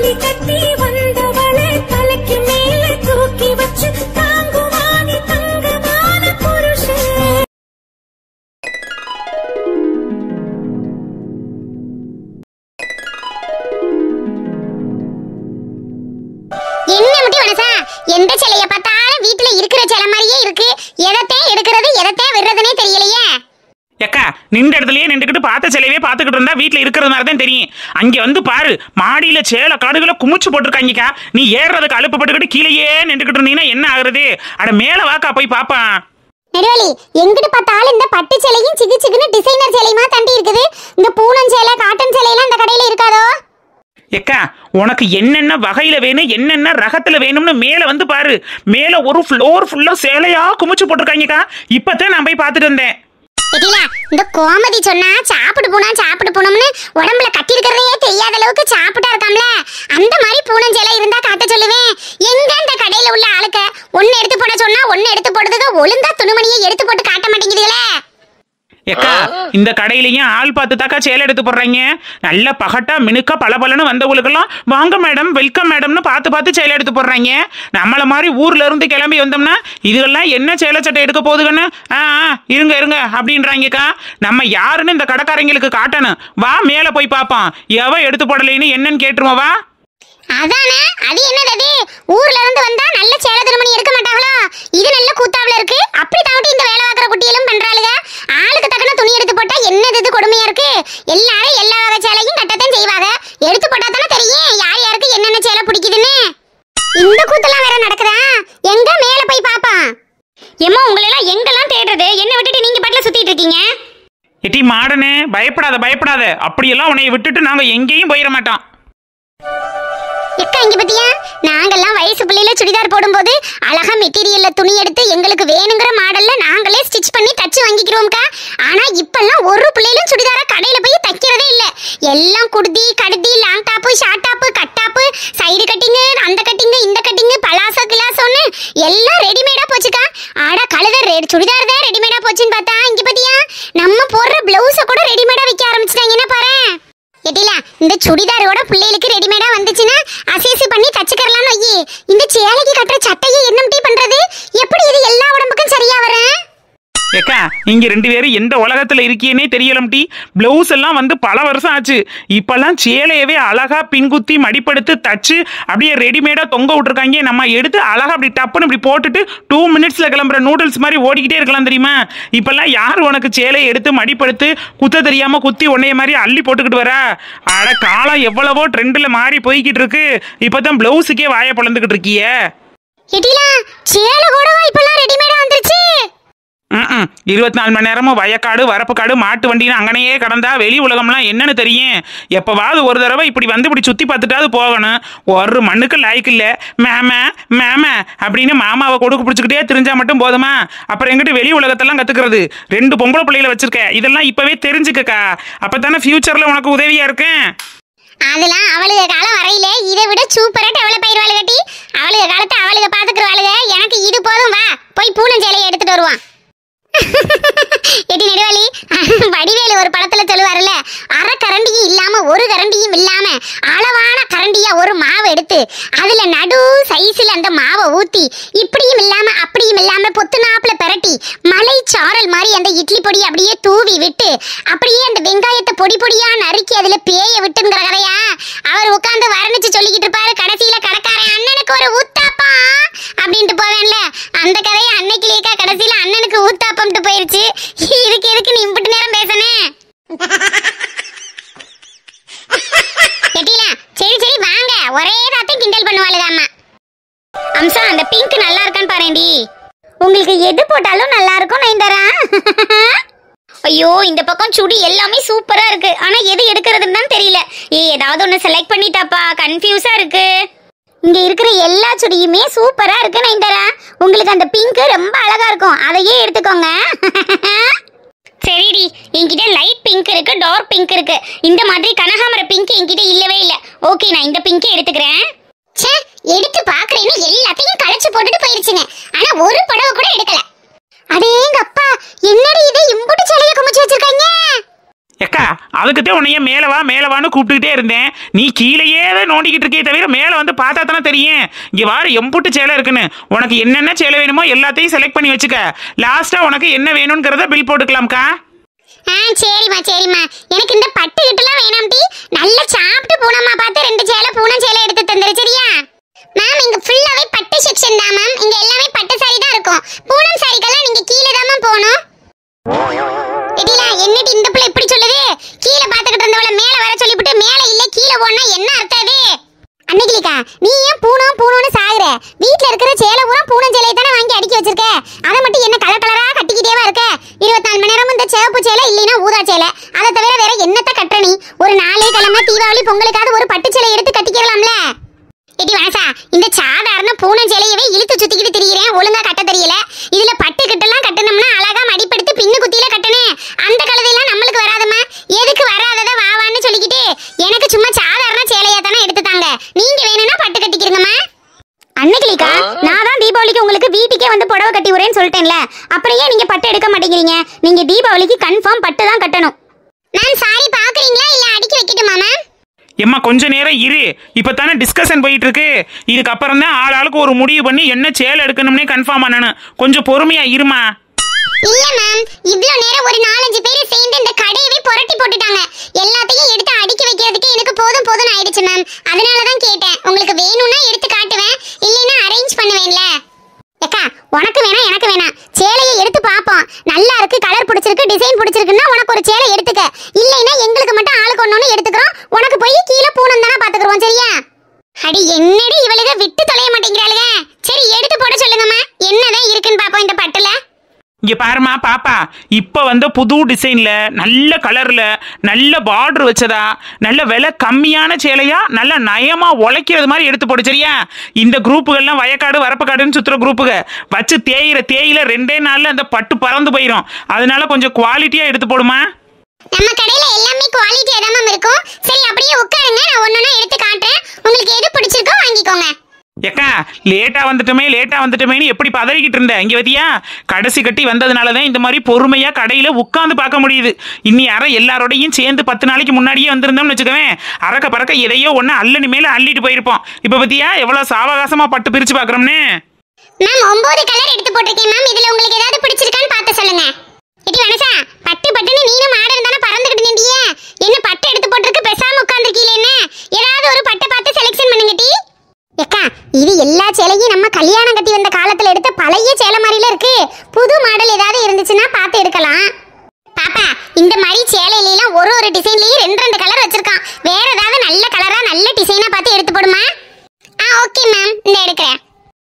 தாலி கட்டி வந்தவளை தலைக்கு மேல தூக்கி வச்சு தாங்குவானி தங்கமான புருஷன் என்ன முட்டி மனசா எந்த சிலைய பார்த்தாலும் வீட்டுல இருக்கிற சிலை மாதிரியே இருக்கு எதத்தையும் எடுக்கிறது எதத்தையும் விடுறதுனே தெரியலையே எக்கா நின்ற இடத்துலயே நின்றுக்கிட்டு பார்த்த சிலையவே பார்த்துக்கிட்டு இருந்தா வீட்டில் இருக்கிறது மாதிரி தான் தெரியும் அங்கே வந்து பாரு மாடியில சேல காடுகளை குமிச்சு போட்டிருக்காங்கக்கா நீ ஏறுறதுக்கு அலுப்பப்பட்டுக்கிட்டு கீழேயே நின்றுக்கிட்டு இருந்தீங்கன்னா என்ன ஆகுறது அட மேலே வாக்கா போய் பாப்பான் நெடுவலி எங்கிட்டு பார்த்தாலும் இந்த பட்டு சேலையும் சிக்கு சிக்குன்னு டிசைனர் சேலையுமா தண்டி இருக்குது இந்த பூனம் சேலை காட்டன் சேலையெல்லாம் இந்த கடையில இருக்காதோ எக்கா உனக்கு என்னென்ன வகையில வேணும் என்னென்ன ரகத்துல வேணும்னு மேல வந்து பாரு மேல ஒரு ஃப்ளோர் ஃபுல்லா சேலையா குமிச்சு போட்டிருக்காங்கக்கா இப்பதான் நான் போய் பார்த்துட்டு வந்தேன் தெரியல இந்த கோமதி சொன்னா சாப்பிட்டு போனா சாப்பிட்டு போனோம்னு உடம்புல கட்டி இருக்கிறதே தெரியாத அளவுக்கு சாப்பிட்டா இருக்காம்ல அந்த மாதிரி பூனம் சேலை இருந்தா காட்ட சொல்லுவேன் எங்க இந்த கடையில உள்ள ஆளுக்க ஒன்னு எடுத்து போட சொன்னா ஒன்னு எடுத்து போடுறதுக்கு ஒழுங்கா துணிமணியை எடுத்து போட்டு காட்ட மாட்டேங்குதுங்களே எக்கா இந்த கடையிலயும் ஆள் பார்த்து தாக்கா சேலை எடுத்து போடுறாங்க நல்ல பகட்டா மினுக்கா பளபளன்னு வந்தவங்களுக்கெல்லாம் வாங்க மேடம் வெல்கம் மேடம்னு பார்த்து பார்த்து சேலை எடுத்து போடுறாங்க நம்மள மாதிரி ஊர்ல இருந்து கிளம்பி வந்தோம்னா இதுகெல்லாம் என்ன சேலை சட்டை எடுக்க போகுதுங்கன்னு ஆ ஆ, இருங்க இருங்க அப்படின்றாங்கக்கா நம்ம யாருன்னு இந்த கடைக்காரங்களுக்கு காட்டணும் வா மேல போய் பார்ப்போம் எவ எடுத்து போடலைன்னு என்னன்னு கேட்டுருவோம் வா அதானே அது என்னது அது ஊர்ல இருந்து வந்தா நல்ல சேலை திருமணி எடுக்க மாட்டாங்களோ இது நல்ல கூத்தாவுல இருக்கு அப்படி தாவட்டி இந்த வேலை பார்க்குற குட்டியெல்லாம் பண்றாளுங்க ஆளுக்கு தக்கன துணி எடுத்து போட்டா என்னது இது கொடுமையா இருக்கு எல்லாரும் எல்லா வகை சேலையும் கட்டத்தான் செய்வாங்க எடுத்து போட்டா தானே தெரியும் யார் யாருக்கு என்னென்ன சேலை பிடிக்குதுன்னு இந்த கூத்தெல்லாம் வேற நடக்குதா எங்க மேல போய் பாப்பான் எம்மா உங்களெல்லாம் எங்கெல்லாம் தேடுறது என்ன விட்டுட்டு நீங்க பாட்டுல சுத்திட்டு இருக்கீங்க எட்டி மாடனே பயப்படாத பயப்படாத அப்படியெல்லாம் உன்னை விட்டுட்டு நாங்க எங்கேயும் போயிட மாட்டோம் எக்கா இங்க பத்தியா நாங்கெல்லாம் வயசு பிள்ளையில சுடிதார் போடும்போது அழகா மெட்டீரியல்ல துணி எடுத்து எங்களுக்கு வேணுங்கிற மாடல்ல நாங்களே ஸ்டிச் பண்ணி தச்சு வாங்கிக்கிறோம்க்கா ஆனா இப்பெல்லாம் ஒரு பிள்ளையிலும் சுடிதார கடையில போய் தைக்கிறதே இல்ல எல்லாம் குடுதி கடுதி long top short top cut top side cutting அந்த கட்டிங்கு இந்த கட்டிங்கு பலாசோ கிளாசோன்னு எல்லாம் ரெடிமேடா போச்சுக்கா ஆடா கழுத ரெ- சுடிதார் தான் ரெடிமேடா போச்சுன்னு பார்த்தா இங்க பத்தியா நம்ம போடுற பிளவுஸ கூட ரெடிமேடா விற்க ஆரம்பிச்சிட்டாங்கன்னா பாரு எட்டில இந்த சுடிதாரோட பிள்ளைகளுக்கு ரெடிமேடா வந்துச்சுன்னா அசேசி பண்ணி தச்சுக்கறலாம்னு வையி இந்த சேலைக்கு கட்டுற சட்டையை என்னம்டி பண்றது எப்படி இது எல்லா உடம்புக்கும் சரியா வரும் ஏக்கா நீங்க ரெண்டு பேரும் எந்த உலகத்துல இருக்கீங்கன்னே தெரியலம் டி பிளவுஸ் எல்லாம் வந்து பல வருஷம் ஆச்சு இப்பெல்லாம் சேலையவே அழகா பின்குத்தி மடிப்படுத்து தச்சு அப்படியே ரெடிமேடா தொங்க விட்டுருக்காங்க நம்ம எடுத்து அழகா அப்படி டப்புன்னு இப்படி போட்டுட்டு டூ மினிட்ஸ்ல கிளம்புற நூடுல்ஸ் மாதிரி ஓடிக்கிட்டே இருக்கலாம் தெரியுமா இப்பெல்லாம் யார் உனக்கு சேலையை எடுத்து மடிப்படுத்து குத்த தெரியாம குத்தி உன்னைய மாதிரி அள்ளி போட்டுக்கிட்டு வரா அட காலம் எவ்வளவோ ட்ரெண்ட்ல மாறி போய்கிட்டு இருக்கு இப்பதான் பிளவுஸுக்கே வாயை பொழந்துக்கிட்டு இருக்கியே எட்டில சேலை கூடவா இப்பெல்லாம் ரெடிமேடா வந்துருச்சு ம்ம். இருபத்தி நாலு மணி நேரமும் வயக்காடு வரப்பு காடு மாட்டு வண்டின்னு அங்கனையே கடந்தா வெளி உலகம்லாம் என்னன்னு தெரியும் எப்பவாவது ஒரு தடவை இப்படி வந்து இப்படி சுத்தி பார்த்துட்டாவது போகணும் ஒரு மண்ணுக்கு லாய்க்கு இல்ல மேம மேம அப்படின்னு மாமாவை கொடுக்கு பிடிச்சிக்கிட்டே தெரிஞ்சா மட்டும் போதுமா அப்புறம் எங்கிட்ட வெளி உலகத்தெல்லாம் கத்துக்கிறது ரெண்டு பொம்பளை பிள்ளைகளை வச்சிருக்க இதெல்லாம் இப்பவே தெரிஞ்சுக்கக்கா அப்பதானே ஃபியூச்சர்ல உனக்கு உதவியா இருக்கேன் அதெல்லாம் அவளுக காலம் வரையில இதை விட சூப்பரா டெவலப் ஆயிருவாளு கட்டி அவளுக காலத்தை அவளுக பாத்துக்கிறவாளுக எனக்கு இது போதும் வா போய் பூனம் சேலையை எடுத்துட்டு வருவான் எடி நெடுவாளி வடிவேலு ஒரு படத்துல சொல்லுவாருல்ல அரை கரண்டியும் இல்லாம ஒரு கரண்டியும் இல்லாம அளவான கரண்டியா ஒரு மாவு எடுத்து அதுல நடு சைஸ்ல அந்த மாவை ஊத்தி இப்படியும் இல்லாம அப்படியும் இல்லாம பொத்து நாப்புல பெரட்டி மலை சாரல் மாதிரி அந்த இட்லி பொடி அப்படியே தூவி விட்டு அப்படியே அந்த வெங்காயத்தை பொடி பொடியா நறுக்கி அதுல பேய விட்டுங்கிற கதையா அவர் உட்கார்ந்து வர்ணிச்சு சொல்லிக்கிட்டு இருப்பாரு கடைசியில கடைக்காரன் அண்ணனுக்கு ஒரு ஊத்தாப்பா அப்படின்ட்டு போவேன்ல அந்த கதையை அன்னைக்கு லேக்கா கடைசியில அண்ணனுக்கு ஊத்தாப்பம்ட்டு போயிருச்சு இதுக்கு எதுக்கு நீ இம்பிட்டு நேரம் பேசனே கெட்டில சரி சரி வாங்க ஒரே தாத்தையும் கிண்டல் பண்ணுவாளுங்க அம்மா அம்சா அந்த பிங்க் நல்லா இருக்கான்னு பாருண்டி உங்களுக்கு எது போட்டாலும் நல்லா இருக்கும் நைந்தரா ஐயோ இந்த பக்கம் சுடி எல்லாமே சூப்பரா இருக்கு ஆனா எது எடுக்கிறதுன்னு தான் தெரியல ஏய் ஏதாவது ஒன்னு செலக்ட் பண்ணிட்டாப்பா கன்ஃபியூஸா இருக்கு இங்க இருக்கிற எல்லா சுடியுமே சூப்பரா இருக்கு நைந்தரா உங்களுக்கு அந்த பிங்க் ரொம்ப அழகா இருக்கும் அதையே எடுத்துக்கோங்க சரிடி என்கிட்ட லைட் பிங்க் இருக்கு டார்க் பிங்க் இருக்கு இந்த மாதிரி கனகாமர பிங்க் என்கிட்ட இல்லவே இல்ல ஓகே நான் இந்த பிங்கே எடுத்துக்கிறேன் ச்சே எடுத்து பாக்குறேன்னு எல்லாத்தையும் களைச்சு போட்டுட்டு போயிருச்சுங்க ஆனா ஒரு புடவை கூட எடுக்கல அடேங்க அப்பா என்னடி இது இம்புட்டு சேலைய குமிச்சு வச்சிருக்காங்க எக்கா அதுக்குத்தான் உன்னைய மேல வா மேல வான்னு கூப்பிட்டுக்கிட்டே இருந்தேன் நீ கீழேயே தான் நோண்டிக்கிட்டு இருக்கே தவிர மேல வந்து பார்த்தா தானே தெரியும் இங்க வார எம்புட்டு சேலை இருக்குன்னு உனக்கு என்னென்ன சேலை வேணுமோ எல்லாத்தையும் செலக்ட் பண்ணி வச்சுக்க லாஸ்டா உனக்கு என்ன வேணுங்கிறத பில் போட்டுக்கலாம்க்கா ஆ சரிம்மா சரிம்மா எனக்கு இந்த பட்டு கிட்டலாம் வேணாம்டி நல்லா சாப்பிட்டு பூனம்மா பார்த்து ரெண்டு சேலை பூனம் சேலை எடுத்து தந்துரு சரியா மேம் இங்க ஃபுல்லாவே பட்டு செக்ஷன் தான் மேம் இங்க எல்லாமே பட்டு சாரி தான் இருக்கும் பூனம் சாரிக்கெல்லாம் நீங்க கீழே தான் மேம் போகணும் எடிலா என்னடி இந்த பிள்ளை இப்படி சொல்லுது கீழே பார்த்துக்கிட்டு இருந்தவள மேல வர சொல்லிவிட்டு மேல இல்ல கீழே போனா என்ன அர்த்தம் அது அன்னைக்கிலிக்கா நீ ஏன் பூனம் பூனம்னு சாகுற வீட்ல இருக்கிற சேலை பூரா பூனம் சேலையை தானே வாங்கி அடுக்கி வச்சிருக்க அதை மட்டும் என்ன கலர் கலரா கட்டிக்கிட்டேவா இருக்க இருபத்தி நாலு மணி நேரமும் இந்த சிவப்பு சேலை இல்லைன்னா ஊதா சேலை அதை தவிர வேற என்னத்த கட்டுற நீ ஒரு நாளே கிழமை தீபாவளி பொங்கலுக்காவது ஒரு பட்டு சேலை எடுத்து கட்டிக்கலாம்ல எடி வனசா இந்த சாதாரண பூனம் சேலையவே இழுத்து சுத்திக்கிட்டு திரியிறேன் ஒழுங்கா கட்ட தெரியல இதுல பட்டு கிட்டலாம் கட்டணும்னா அழகா மடிப்படுத்தி பின்னு குத்தியில கட்டணும் அந்த கழுதையெல்லாம் நம்மளுக்கு வராதம்மா எதுக்கு வராதத வாவான்னு சொல்லிக்கிட்டு எனக்கு சும்மா சாதாரண சேலையா தானே எடுத்து தாங்க நீங்க வேணும்னா பட்டு கட்டிக்கிறீங்கம்மா அன்னைக்கிலிக்கா நான் தான் தீபாவளிக்கு உங்களுக்கு வீட்டுக்கே வந்து புடவை கட்டி விடுறேன்னு சொல்லிட்டேன்ல அப்புறம் ஏன் நீங்க பட்டு எடுக்க மாட்டேங்கிறீங்க நீங்க தீபாவளிக்கு கன்ஃபார்ம் பட்டு தான் கட்டணும் மேம் சாரி பாக்குறீங்களா இல்ல அடிக்கி வைக்கட்டுமா மேம் எம்மா கொஞ்ச நேரம் இரு இப்போ தானே டிஸ்கஷன் போயிட்டு இருக்கு இதுக்கப்புறம் தான் ஆள் ஆளுக்கு ஒரு முடிவு பண்ணி என்ன சேலை எடுக்கணும்னே கன்ஃபார்ம் பண்ணணும் கொஞ்சம் பொறுமையா இருமா இல்ல மேம் இவ்ளோ நேரம் ஒரு நாலஞ்சு பேர் சேர்ந்து இந்த கடையவே புரட்டி போட்டுட்டாங்க எல்லாத்தையும் எடுத்து அடுக்கி வைக்கிறதுக்கு எனக்கு போதும் போதும் ஆயிடுச்சு மேம் அதனால தான் கேட்டேன் உங்களுக்கு வேணும்னா எடுத்து காட்டுவேன் இல்லைன்னா அரேஞ்ச் பண்ணுவேன்ல அக்கா உனக்கு வேணாம் எனக்கு வேணாம் சேலையை எடுத்து பார்ப்போம் நல்லா இருக்கு கலர் பிடிச்சிருக்கு டிசைன் பிடிச்சிருக்குன்னா உனக்கு ஒரு சேலை எடுத்துக்க இல்லைன்னா எங்களுக்கு மட்டும் ஆளுக்கு ஒண்ணு எடுத்துக்கிறோம் உனக்கு போய் கீழே பூனம் தானே பாத்துக்கிறோம் சரியா அடி என்னடி இவளுக விட்டு தொலைய மாட்டேங்கிறாளுக சரி எடுத்து போட சொல்லுங்கம்மா என்னதான் இருக்குன்னு பாப்போம் இந்த பட்டுல இங்க பாருமா பாப்பா இப்ப வந்த புது டிசைன்ல நல்ல கலர்ல நல்ல பார்டர் வச்சதா நல்ல விலை கம்மியான சேலையா நல்ல நயமா உழைக்கிறது மாதிரி எடுத்து போடு சரியா இந்த குரூப்புகள்லாம் வயக்காடு வரப்புக்காடுன்னு சுத்துற குரூப்புக வச்சு தேயிற தேயில ரெண்டே நாள்ல அந்த பட்டு பறந்து போயிடும் அதனால கொஞ்சம் குவாலிட்டியா எடுத்து போடுமா நம்ம கடையில எல்லாமே குவாலிட்டியா தான் மேம் இருக்கும் சரி அப்படியே உட்காருங்க நான் ஒன்னொன்னா எடுத்து காட்டுறேன் உங்களுக்கு எது பிடிச்சிருக்கோ வாங்கிக்கோங்க ஏக்கா லேட்டா வந்துட்டோமே லேட்டா வந்துட்டோமேன்னு எப்படி பதறிக்கிட்டு இருந்த இங்க வத்தியா கடைசி கட்டி வந்ததுனால தான் இந்த மாதிரி பொறுமையா கடையில உட்காந்து பார்க்க முடியுது இன்னி அரை எல்லாரோடையும் சேர்ந்து பத்து நாளைக்கு முன்னாடியே வந்திருந்தோம்னு வச்சுக்கவேன் அறக்க பறக்க எதையோ ஒன்று அள்ளனு மேல அள்ளிட்டு போயிருப்போம் இப்போ பத்தியா எவ்வளவு சாவகாசமா பட்டு பிரிச்சு பார்க்கறோம்னு மேம் ஒன்பது கலர் எடுத்து போட்டிருக்கேன் மேம் இதுல உங்களுக்கு ஏதாவது பிடிச்சிருக்கான்னு பார்த்து சொல்லுங்க இடி வனசா பட்டு பட்டுன்னு நீனும் மாடர்ன் தானே பறந்துகிட்டு நின்றியே என்ன பட்டு எடுத்து போட்டிருக்கு பேசாம உட்கார்ந்துருக்கீல என்ன ஏதாவது ஒரு பட்டை பார்த்து செலெக்ஷன் பண்ணுங்க டி எக்கா இது எல்லா சேலையும் நம்ம கல்யாணம் கட்டி வந்த காலத்துல எடுத்த பழைய சேலை மாதிரில இருக்கு புது மாடல் ஏதாவது இருந்துச்சுன்னா பார்த்து எடுக்கலாம் பாப்பா இந்த மாதிரி சேலையில எல்லாம் ஒரு ஒரு டிசைன்லயும் ரெண்டு ரெண்டு கலர் வச்சிருக்கான் வேற ஏதாவது நல்ல கலரா நல்ல டிசைனா பார்த்து எடுத்து போடுமா ஆ ஓகே மேம் இந்த எடுக்கிறேன்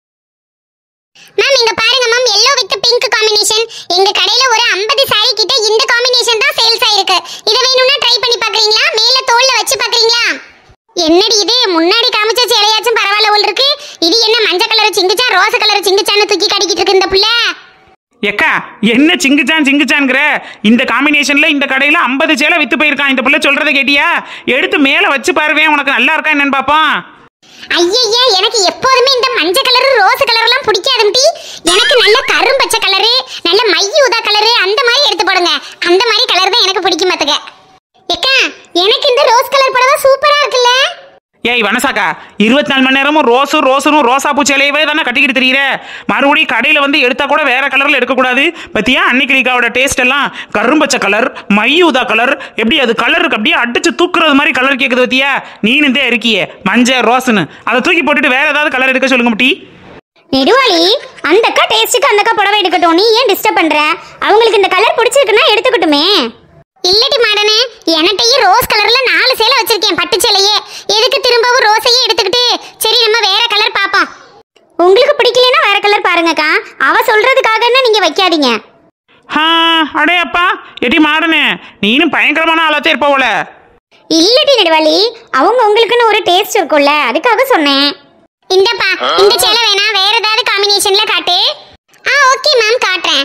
மேம் இங்க பாருங்க ma'am yellow with pink combination எங்க கடையில ஒரு 50 saree கிட்ட இந்த காம்பினேஷன் தான் சேல்ஸ் ஆயிருக்கு இத வேணும்னா ட்ரை பண்ணி பாக்குறீங்களா மேல தோல்ல வச்சு பாக்குறீங்களா என்னடி இது முன்னாடி காமிச்ச சேலையாச்சும் பரவாயில்ல உள்ள இருக்கு இது என்ன மஞ்சள் கலர் சிங்குச்சா ரோஸ் கலர் சிங்குச்சான்னு தூக்கி கடிக்கிட்டு இருக்கு இந்த புள்ள ஏக்கா என்ன சிங்குச்சான் சிங்குச்சான்ங்கிற இந்த காம்பினேஷன்ல இந்த கடையில ஐம்பது சேலை வித்து போயிருக்கான் இந்த பிள்ளை சொல்றதை கேட்டியா எடுத்து மேல வச்சு பாருவேன் உனக்கு நல்லா இருக்கா என்னன்னு பாப்போம் ஐயய்யா எனக்கு எப்போதுமே இந்த மஞ்சள் கலர் ரோஸ் கலர்லாம் பிடிக்காதும்டி எனக்கு நல்ல கரும்பச்சை கலரு நல்ல மை ஊதா கலரு அந்த மாதிரி எடுத்து போடுங்க அந்த மாதிரி கலர் தான் எனக்கு பிடிக்கும் பாத்துக்க ஏக்கா எனக்கு இந்த ரோஸ் கலர் புடவை சூப்பரா இருக்குல்ல ஏய் வனசாக்கா இருபத்தி நாலு மணி நேரமும் ரோஸும் ரோஸும் ரோசாப்பூ சேலையவே தானே கட்டிக்கிட்டு தெரியுற மறுபடியும் கடையில் வந்து எடுத்தா கூட வேற கலரில் எடுக்கக்கூடாது பத்தியா அன்னிக்கிளிக்காவோட டேஸ்ட் எல்லாம் கரும்பச்சை கலர் மையூதா கலர் எப்படி அது கலருக்கு அப்படியே அடிச்சு தூக்குறது மாதிரி கலர் கேட்குது பத்தியா நீனு தான் இருக்கியே மஞ்சள் ரோஸ்னு அதை தூக்கி போட்டுட்டு வேற ஏதாவது கலர் எடுக்க சொல்லுங்க முட்டி நெடுவாளி அந்த அக்கா டேஸ்ட்டுக்கு அந்த அக்கா புடவை எடுக்கட்டும் நீ ஏன் டிஸ்டர்ப் பண்ற அவங்களுக்கு இந்த கலர் பிடிச்சிருக்குன்னா எடுத்துக்கட்டுமே இல்லடி மாடனே எனட்டையும் ரோஸ் கலர்ல நாலு சேலை வச்சிருக்கேன் பட்டு சேலையே எதுக்கு திரும்பவும் ரோஸையே எடுத்துக்கிட்டு சரி நம்ம வேற கலர் பாப்போம் உங்களுக்கு பிடிக்கலன்னா வேற கலர் பாருங்கக்கா அவ சொல்றதுக்காக நீங்க வைக்காதீங்க ஹா அடே அப்பா எடி மாறனே நீனும் பயங்கரமான ஆளாத்தே இருப்பவள இல்லடி நெடுவாளி அவங்க உங்களுக்குன்னு ஒரு டேஸ்ட் இருக்கும்ல அதுக்காக சொன்னேன் இந்தப்பா இந்த சேலை வேணா வேற ஏதாவது காம்பினேஷன்ல காட்டு ஆ ஓகே மேம் காட்டுறேன்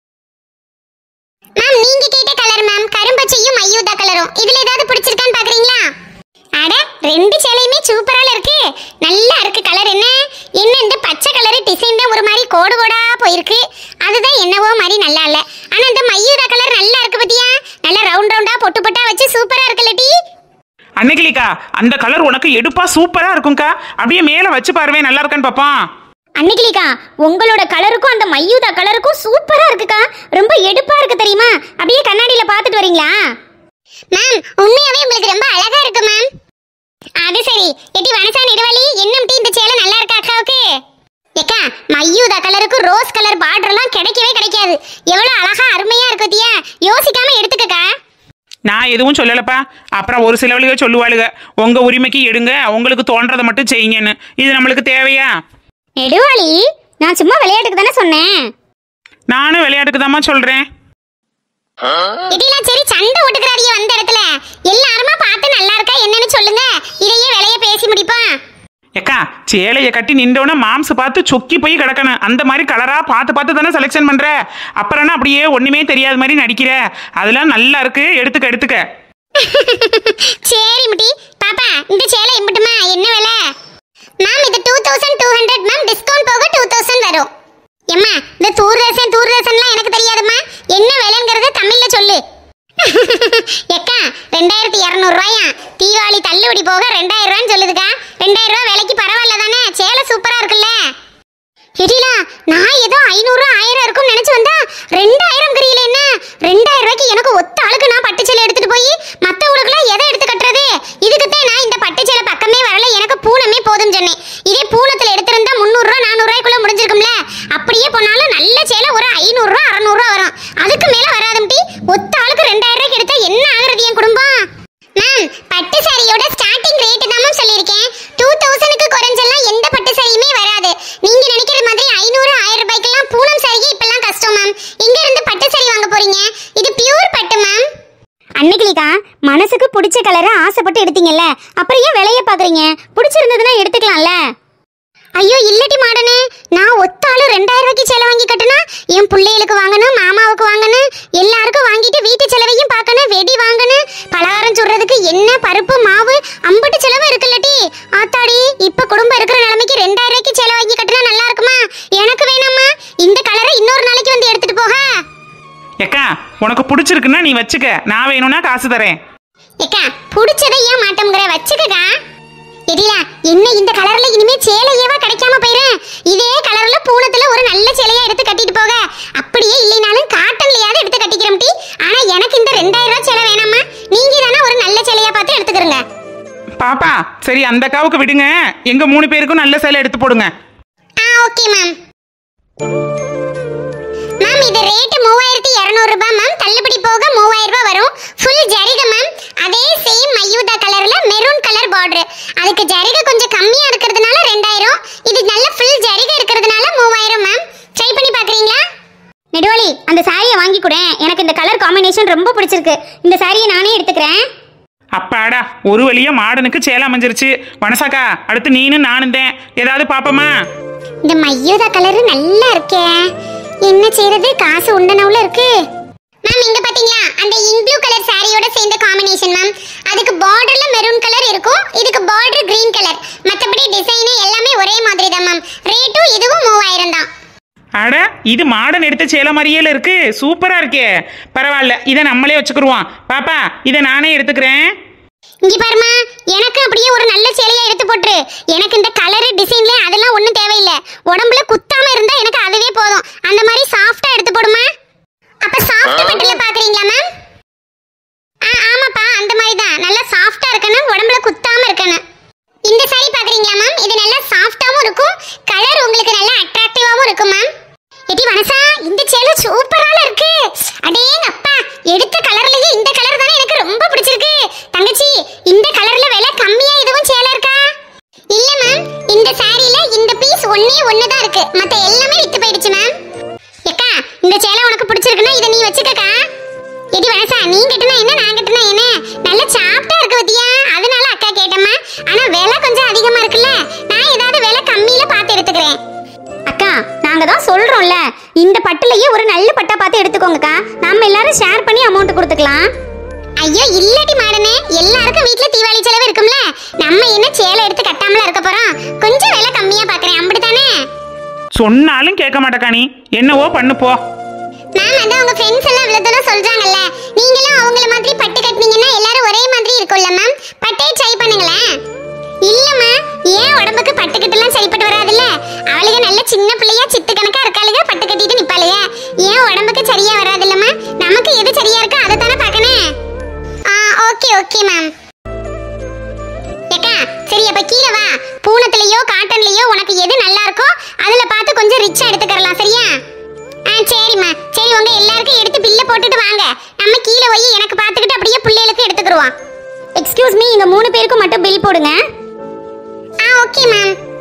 மேம் நீங்க கேட்ட கலர் மேம் கரும்பச்சையும் மையூதா கலரும் இதுல ஏதாவது பிடிச்சிருக்கான்னு பாக்குறீங்களா அட ரெண்டு சேலையுமே சூப்பரால இருக்கு நல்லா இருக்கு கலர் என்ன என்ன இந்த பச்சை கலர் டிசைன் தான் ஒரு மாதிரி கோடு கோடா போயிருக்கு அதுதான் என்னவோ மாதிரி நல்லா இல்ல ஆனா இந்த மையூதா கலர் நல்லா இருக்கு பத்தியா நல்ல ரவுண்ட் ரவுண்டா பொட்டு பொட்டா வச்சு சூப்பரா இருக்குல்லடி அன்னைக்கிளிக்கா அந்த கலர் உனக்கு எடுப்பா சூப்பரா இருக்கும்க்கா அப்படியே மேல வச்சு பாருவேன் நல்லா இருக்கான்னு பாப்பான் அன்னைக்கிலிக்கா உங்களோட கலருக்கும் அந்த மையூதா கலருக்கும் சூப்பரா இருக்குக்கா ரொம்ப எடுப்பா இருக்கு தெரியுமா அப்படியே கண்ணாடியில பார்த்துட்டு வரீங்களா மேம் உண்மையாவே உங்களுக்கு ரொம்ப அழகா இருக்கு மேம் அது சரி எட்டி வனசா நெடுவலி என்னம்டி இந்த சேலை நல்லா இருக்கா அக்காவுக்கு ஏக்கா மையூதா கலருக்கு ரோஸ் கலர் பார்டர்லாம் கிடைக்கவே கிடைக்காது எவ்வளவு அழகா அருமையா இருக்கு தியா யோசிக்காம எடுத்துக்கக்கா நான் எதுவும் சொல்லலப்பா அப்புறம் ஒரு சிலவளுக சொல்லுவாளுக உங்க உரிமைக்கு எடுங்க உங்களுக்கு தோன்றதை மட்டும் செய்யுங்கன்னு இது நம்மளுக்கு தேவையா நெடுவாளி நான் சும்மா விளையாட்டுக்கு தானே சொன்னேன் நானும் விளையாட்டுக்கு சொல்றேன் இதெல்லாம் சரி சண்டை ஓட்டுக்கிறாரியே வந்த இடத்துல எல்லாருமா பார்த்து நல்லா இருக்கா என்னன்னு சொல்லுங்க இதையே விலைய பேசி முடிப்போம் ஏக்கா சேலையை கட்டி நின்றோன்னு மாம்சு பார்த்து சொக்கி போய் கிடக்கணும் அந்த மாதிரி கலரா பார்த்து பார்த்து தானே செலெக்ஷன் பண்ற அப்புறம் என்ன அப்படியே ஒண்ணுமே தெரியாத மாதிரி நடிக்கிற அதெல்லாம் நல்லா இருக்கு எடுத்துக்க எடுத்துக்க சரி முட்டி பாப்பா இந்த சேலை எம்பிட்டுமா என்ன விலை மேம் இது two thousand two hundred ma'am discount போக டூ தௌசண்ட் வரும் எம்மா இந்த தூர்தர்ஷன் தூர்தர்ஷன்லாம் எனக்கு தெரியாதும்மா என்ன விலைங்கிறத தமிழ்ல சொல்லு எக்கா ரெண்டாயிரத்தி இரநூறுவாயா தீபாவளி தள்ளுபடி போக ரெண்டாயிரம் ரூபான்னு சொல்லுதுக்கா ரெண்டாயிரம் ரூபா விலைக்கு பரவாயில்ல தானே சேலை சூப்பரா இருக்குல்ல எடிலா நான் ஏதோ ஐநூறு ஆயிரம் இருக்கும் நினைச்சு வந்தா ரெண்டாயிரம் கிரியில என்ன ரெண்டாயிரம் ரூபாய்க்கு எனக்கு ஒத்த ஆளுக்கு நான் பட்டு சேலை எடுத்துட்டு போய் மத்தவங்களுக்குலாம் எதை எடுத்து கட்டுறது இதுக்குத்தான் நான் இந்த பட்டு சேலை பக்கமே வரல எனக்கு பூனமே போதும் சொன்னேன் இதே பூனத்துல எடுத்திருந்தா முந்நூறு ரூபா நானூறு ரூபாய்க்குள்ள முடிஞ்சிருக்கும்ல அப்படியே போனாலும் நல்ல சேலை ஒரு ஐநூறு ரூபா அறநூறு ரூபா வரும் அதுக்கு மேல வராதும்டி ஒத்த ஆளுக்கு ரெண்டாயிரம் ரூபாய்க்கு எடுத்தா என்ன ஆகுறது என் குடும்பம் மேம் பட்டு சாரியோட ஸ்டார்டிங் ரேட் தான் மேம் சொல்லியிருக்கேன் டூ தௌசண்ட்க்கு குறைஞ்செல்லாம் எந்த பட்டு சாரியுமே வராது நீங்க நினைக்கிற மாதிரி ஐநூறு ஆயிரம் ரூபாய்க்கெல்லாம் பூனம் சாரியே இப்பெல்லாம் கஷ்டம் மேம் இங்க இருந்து பட்டு சாரி வாங்க போறீங்க இது பியூர் பட்டு மேம் அன்னைக்கிலிக்கா மனசுக்கு பிடிச்ச கலரை ஆசைப்பட்டு எடுத்தீங்கல்ல அப்புறம் ஏன் விலைய பாக்குறீங்க பிடிச்சிருந்ததுன்னா எடுத்துக்கலாம்ல ஐயோ இல்லடி மாடனே நான் ஒத்தாலும் ரெண்டாயிரம் ரூபாய்க்கு செலவு வாங்கி கட்டுனா என் பிள்ளைகளுக்கு வாங்கணும் மாமாவுக்கு வாங்கணும் எல்லாருக்கும் வாங்கிட்டு வீட்டு செலவையும் பார்க்கணும் வெடி வாங்கணும் பலகாரம் சுடுறதுக்கு என்ன பருப்பு மாவு அம்பட்டு செலவு இருக்குல்லடி ஆத்தாடி இப்ப குடும்பம் இருக்கிற நிலைமைக்கு ரெண்டாயிரம் ரூபாய்க்கு செலவு வாங்கி கட்டுனா நல்லா இருக்குமா எனக்கு வேணாமா இந்த கலரை இன்னொரு நாளைக்கு வந்து எடுத்துட்டு போக ஏக்கா உனக்கு பிடிச்சிருக்குன்னா நீ வச்சுக்க நான் வேணும்னா காசு தரேன் ஏக்கா புடிச்சதை ஏன் மாட்டோங்கிற வச்சுக்கக்கா எடிலா என்ன இந்த கலர்ல இனிமே சேலையேவா கிடைக்காம போயிரும் இதே கலர்ல பூனத்துல ஒரு நல்ல சேலையா எடுத்து கட்டிட்டு போக அப்படியே இல்லைனாலும் காட்டன்லயாவது எடுத்து கட்டிக்கிறோம் டி ஆனா எனக்கு இந்த ரெண்டாயிரம் ரூபாய் சேலை வேணாமா நீங்க தானே ஒரு நல்ல சேலையா பார்த்து எடுத்துக்கிறங்க பாப்பா சரி அந்த அக்காவுக்கு விடுங்க எங்க மூணு பேருக்கும் நல்ல சேலை எடுத்து போடுங்க ஆ ஓகே மேம் மேம் இது ரேட் மூவாயிரத்தி இரநூறு ரூபாய் மேம் தள்ளுபடி போக மூவாயிரம் ரூபாய் வரும் ஃபுல் ஜரிகை மேம் அதே சேம் மயூதா கலர்ல மெரூன் கலர் பார்டர் அதுக்கு ஜரிகை கொஞ்சம் கம்மியா இருக்கிறதுனால ரெண்டாயிரம் இது நல்ல ஃபுல் ஜரிகை இருக்கிறதுனால மூவாயிரம் மேம் ட்ரை பண்ணி பாக்குறீங்களா நெடுவலி அந்த சாரியை வாங்கி கொடு எனக்கு இந்த கலர் காம்பினேஷன் ரொம்ப பிடிச்சிருக்கு இந்த சாரியை நானே எடுத்துக்கிறேன் அப்பாடா ஒரு வழியா மாடனுக்கு சேலை அமைஞ்சிருச்சு வனசாக்கா அடுத்து நீனும் நானும் தான் ஏதாவது பாப்போமா இந்த மையூதா கலர் நல்லா இருக்கே என்ன செய்யறது காசு உண்டனவுல இருக்கு மேம் இங்க பாத்தீங்களா அந்த இங்க்ளூ கலர் சாரியோட சேர்ந்த காம்பினேஷன் மேம் அதுக்கு பார்டர்ல மெரூன் கலர் இருக்கும் இதுக்கு பார்டர் கிரீன் கலர் மத்தபடி டிசைன் எல்லாமே ஒரே மாதிரி தான் மேம் ரேட்டும் இதுவும் மூவாயிரம் தான் அட இது மாடன் எடுத்த சேலை மாதிரியே இருக்கு சூப்பரா இருக்கே பரவாயில்ல இதை நம்மளே வச்சுக்கிருவோம் பாப்பா இதை நானே எடுத்துக்கிறேன் இங்க பாருமா எனக்கு அப்படியே ஒரு நல்ல சேலையா எடுத்து போட்டுரு எனக்கு இந்த கலரு டிசைன்ல அதெல்லாம் ஒண்ணும் தேவையில்லை உடம்புல குத்தாம இருந்தா எனக்கு அதுவே போதும் அந்த மாதிரி சாஃப்டா எடுத்து போடுமா அப்ப சாஃப்ட் மெட்டீரியல் பாக்குறீங்களா மேம் ஆ ஆமாப்பா அந்த மாதிரி தான் நல்லா சாஃப்டா இருக்கணும் உடம்புல குத்தாம இருக்கணும் இந்த சாரி பாக்குறீங்களா மேம் இது நல்லா சாஃப்டாவும் இருக்கும் கலர் உங்களுக்கு நல்லா அட்ராக்டிவாவும் இருக்கும் மேம் எடி வனசா இந்த சேலை சூப்பரால இருக்கு அடேங்க அப்பா எடுத்த கலர்லயே இந்த கலர் தானே எனக்கு ரொம்ப பிடிச்சிருக்கு தங்கச்சி இந்த கலர்ல விலை கம்மியா எதுவும் சேலை இருக்கா இல்ல மேம் இந்த சாரியில இந்த பீஸ் ஒண்ணே ஒண்ணு தான் இருக்கு மத்த எல்லாமே வித்து போயிடுச்சு மேம் ஏக்கா இந்த சேலை உனக்கு பிடிச்சிருக்குன்னா இதை நீ வச்சுக்கக்கா எடி வனசா நீ கட்டுனா என்ன நான் கட்டுனா என்ன நல்ல சாப்பிட்டா இருக்கு பத்தியா அதனால அக்கா கேட்டம்மா ஆனா விலை கொஞ்சம் அதிகமா இருக்குல்ல நான் ஏதாவது விலை கம்மியில பார்த்து எடுத்துக்கிறேன் அக்கா நாங்க தான் சொல்றோம்ல இந்த பட்டுலயே ஒரு நல்ல பட்டா பார்த்து எடுத்துக்கோங்கக்கா நம்ம எல்லாரும் ஷேர் பண்ணி அமௌண்ட் கொடுத்துக்கலாம் ஐயோ இல்லடி மாடனே எல்லாருக்கும் வீட்ல தீபாவளி செலவு இருக்கும்ல நம்ம என்ன சேலை எடுத்து கட்டாமல இருக்க போறோம் கொஞ்சம் விலை கம்மியா பாக்குறேன் அப்படித்தானே சொன்னாலும் கேட்க மாட்டேக்கா நீ என்னவோ பண்ணு போ மேம் அதான் உங்க ஃப்ரெண்ட்ஸ் எல்லாம் இவ்வளவு தூரம் சொல்றாங்கல்ல நீங்களும் அவங்கள மாதிரி பட்டு கட்டினீங்கன்னா எல்லாரும் ஒரே மாதிரி இருக்கும்ல மேம் பட்டே ட்ரை பண்ணுங்களேன் இல்லம்மா ஏன் உடம்புக்கு பட்டு கட்டெல்லாம் சரிப்பட்டு வராதுல்ல அவளுக நல்ல சின்ன பிள்ளையா சித்து கணக்கா இருக்காளுக பட்டு கட்டிட்டு நிப்பாளுக ஏன் உடம்புக்கு சரியா வராதுல்லம்மா நமக்கு எது சரியா இருக்கோ அதை தானே பார்க்கணும் ஆ ஓகே ஓகே மேம் ஏக்கா சரி அப்ப கீழே வா பூனத்துலயோ காட்டன்லயோ உனக்கு எது நல்லா இருக்கோ அதுல பார்த்து கொஞ்சம் ரிச்சா எடுத்துக்கறலாம் சரியா ஆ சரிம்மா சரி உங்க எல்லாருக்கும் எடுத்து பில்ல போட்டுட்டு வாங்க நம்ம கீழே போய் எனக்கு பார்த்துக்கிட்டு அப்படியே பிள்ளைகளுக்கு எடுத்துக்கிடுவோம் எக்ஸ்கியூஸ் மீ இங்க மூணு பேருக்கும் மட்டும் பில் போடுங்க ஆ ஓகே மேம்